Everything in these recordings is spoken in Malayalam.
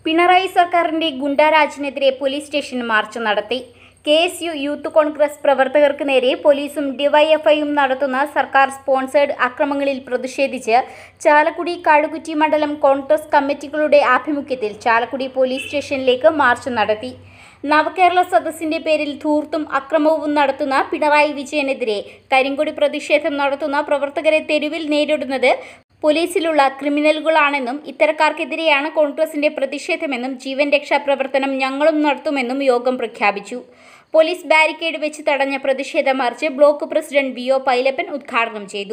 പിണറായി സർക്കാരിന്റെ ഗുണ്ടാരാജിനെതിരെ പോലീസ് സ്റ്റേഷൻ മാർച്ച് നടത്തി K S U youth Congress പ്രവർത്തകർക്ക് നേരെ പോലീസും ഡിവൈഎഫ്ഐയും നടത്തുന്ന സർക്കാർ സ്പോൺസേഡ് അക്രമങ്ങളിൽ പ്രതിഷേധിച്ച് ചാലക്കുടി കാടുകുറ്റി മണ്ഡലം കോൺഗ്രസ് കമ്മിറ്റികളുടെ ആഭിമുഖ്യത്തിൽ ചാലക്കുടി പോലീസ് സ്റ്റേഷനിലേക്ക് മാർച്ച് നടത്തി നവകേരള സദസ്സിന്റെ പേരിൽ ധൂർത്തും അക്രമവും നടത്തുന്ന പിണറായി വിജയനെതിരെ കരിങ്കൊടി പ്രതിഷേധം നടത്തുന്ന പ്രവർത്തകരെ തെരുവിൽ നേരിടുന്നത് പോലീസിലുള്ള ക്രിമിനലുകളാണെന്നും ഇത്തരക്കാർക്കെതിരെയാണ് കോൺഗ്രസിന്റെ പ്രതിഷേധമെന്നും ജീവൻ രക്ഷാ പ്രവർത്തനം ഞങ്ങളും നടത്തുമെന്നും യോഗം പ്രഖ്യാപിച്ചു പോലീസ് ബാരിക്കേഡ് വെച്ച് തടഞ്ഞ പ്രതിഷേധ march block president V O Pailappan ഉദ്ഘാടനം ചെയ്തു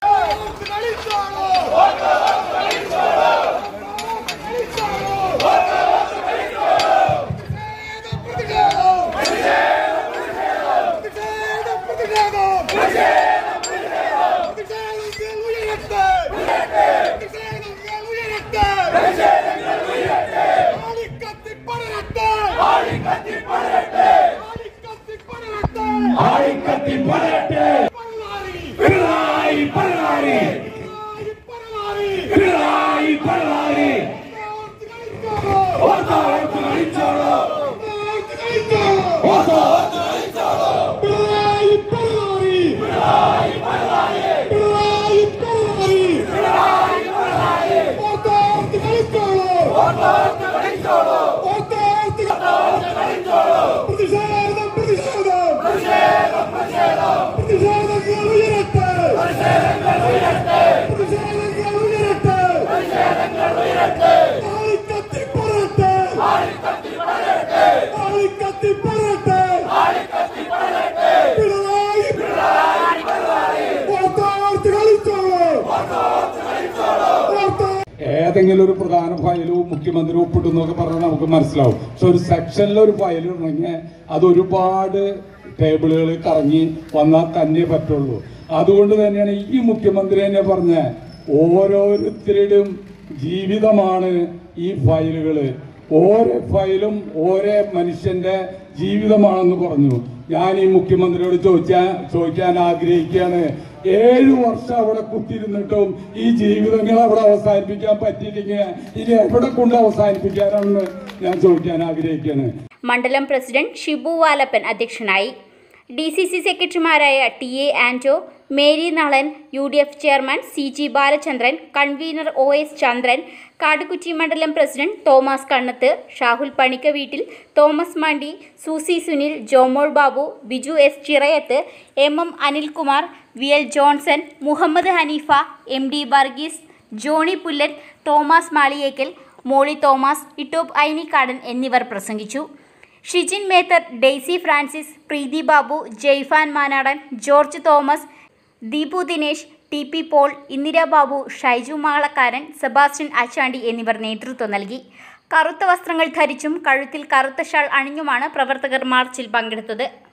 ആളിക്കത്തി പടരട്ടെ പിണറായി പിണറായി പിണറായി പിണറായി ഓർത്ത് ഓർത്ത് കളിച്ചോളൂ ഓർത്ത് ഓർത്ത് കളിച്ചോളൂ പ്രതിഷേധം പ്രതിഷേധം പ്രതിഷേധങ്ങൾ ഉയരട്ടെ പ്രതിഷേധങ്ങൾ ഉയരട്ടെ ആളിക്കത്തി പറയട്ടെ ആളിക്കത്തി പറയട്ടെ പിണറായി ഓർത്തോർത്ത് കളിച്ചോളൂ ഓർത്തോ ഏതെങ്കിലും ഒരു പ്രധാന ഫയലും മുഖ്യമന്ത്രി ഒപ്പിട്ടെന്നൊക്കെ പറഞ്ഞാൽ നമുക്ക് മനസ്സിലാവും പക്ഷെ ഒരു സെക്ഷനിൽ ഒരു ഫയൽ ഉണ്ടെങ്കിൽ അത് ഒരുപാട് ടേബിളുകൾ കറങ്ങി വന്നാൽ തന്നെ പറ്റുള്ളൂ അതുകൊണ്ട് തന്നെയാണ് ഈ മുഖ്യമന്ത്രി തന്നെ പറഞ്ഞ ഓരോരുത്തരുടെയും ജീവിതമാണ് ഈ ഫയലുകള് ഓരോ ഫയലും ഓരോ മനുഷ്യന്റെ ജീവിതമാണെന്ന് പറഞ്ഞു ഞാൻ ഈ മുഖ്യമന്ത്രിയോട് ചോദിക്കാൻ ചോദിക്കാൻ ആഗ്രഹിക്കുകയാണ് ഏഴു വർഷം അവിടെ കുത്തിയിരുന്നിട്ടും ഈ ജീവിതങ്ങൾ അവിടെ അവസാനിപ്പിക്കാൻ പറ്റിയില്ലെങ്കിൽ ഇനി എവിടെ കൊണ്ട് അവസാനിപ്പിക്കാനാണെന്ന് ഞാൻ ചോദിക്കാൻ ആഗ്രഹിക്കുകയാണ് മണ്ഡലം പ്രസിഡന്റ് ഷിബു വാലപ്പൻ അധ്യക്ഷനായി ഡി സി സി സെക്രട്ടറിമാരായ T A Anto Mary Nalan U D F chairman C G Balachandran convener O S Chandran Kadukutty മണ്ഡലം president Thomas Kannath Shahul Panikkaveettil Thomas Mandi Susie Sunil Jomol Babu Biju S Chirayath M M Anilkumar V L Johnson Muhammad Haneefa M D Varghese Johnny Pullan Thomas Maliyekkal Molly Thomas Ittop Ainikkadan എന്നിവർ പ്രസംഗിച്ചു Shijin Methar Daisy Francis Preethi Babu Jaifan മാനാടൻ George Thomas Deepu Dinesh T P Paul Indira Babu Shaiju Malakkaran Sebastian Achandi എന്നിവർ നേതൃത്വം നൽകി കറുത്ത വസ്ത്രങ്ങൾ ധരിച്ചും കഴുത്തിൽ കറുത്ത ഷാൾ അണിഞ്ഞുമാണ് പ്രവർത്തകർ മാർച്ചിൽ പങ്കെടുത്തത്